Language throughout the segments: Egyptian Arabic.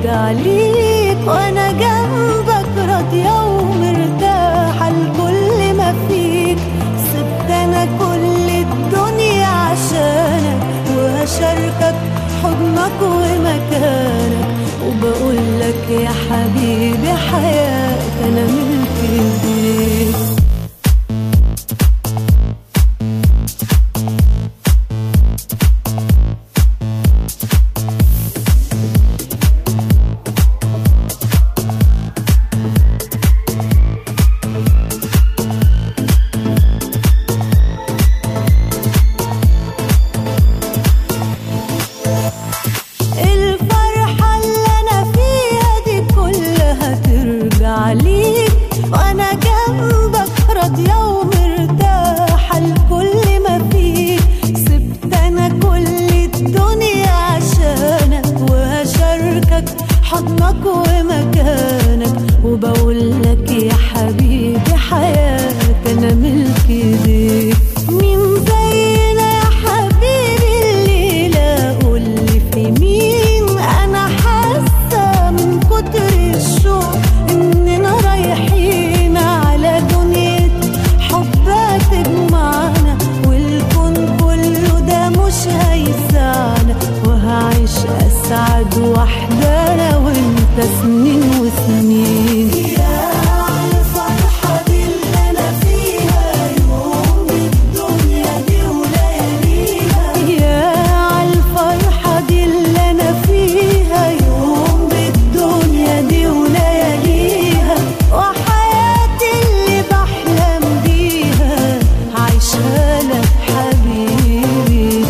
هترجع ليك وانا جنبك راضية ومرتاحة لكل ما فيك سبت انا كل الدنيا عشانك وهشاركك حضنك ومكانك وبقول لك يا حبيبي حياتي انا ملك ايديك الفرحة اللي أنا فيها دي كلها ترجع ليك وأنا جنبك راضية ومرتاحة لكل ما فيك سبت أنا كل الدنيا عشانك وهشاركك حضنك ومكانك وبقول لك يا حبيبي حياتي أنا ملك إيديك مين زينا يا حبيبي الليلة قولي في مين أنا حاسة من كتر الشوق إننا رايحين على دنيا حب تجمعنا والكون كله ده مش هيسعنا وهعيش أسعد وحدة أنا وأنت سنين وسنين يا الفرحة دي اللي أنا فيها يوم الدنيا دي ولياليها يا الفرحة دي اللي أنا فيها يوم بالدنيا دي ولياليها وحياتي اللي بحلم بيها عايشها لك حبيبي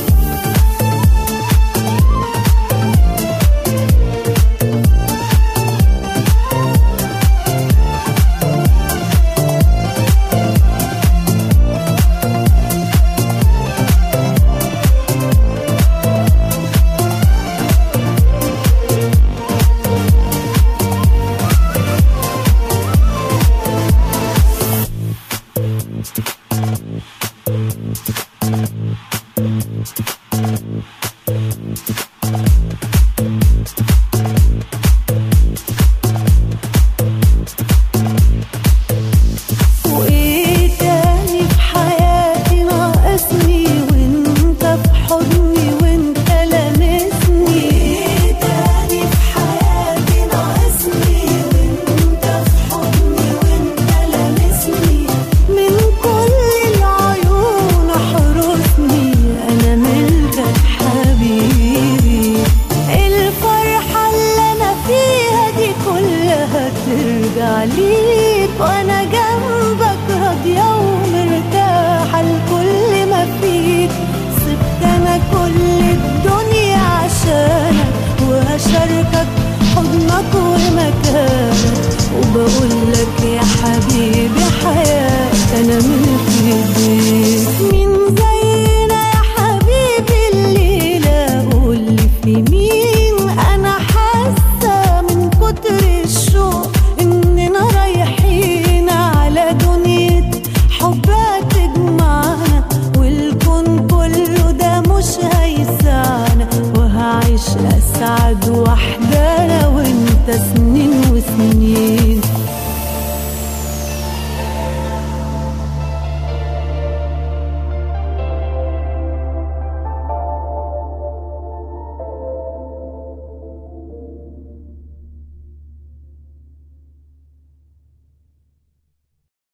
وايه تاني في حياتي ناقصني وانت في حضني وانت لامسني وايه تاني في حياتي ناقصني وانت في حضني وانت لامسني من كل العيون احرسني انا ملكك حبيبي الفرحة اللي انا فيها دي كلها ترجع ليك وانا جنبك راضية ومرتاحة لكل ما فيك سبت انا كل الدنيا عشانك وهشاركك حضنك ومكانك وبقول لك يا حبيبي حياتي انا ملك ايديك مين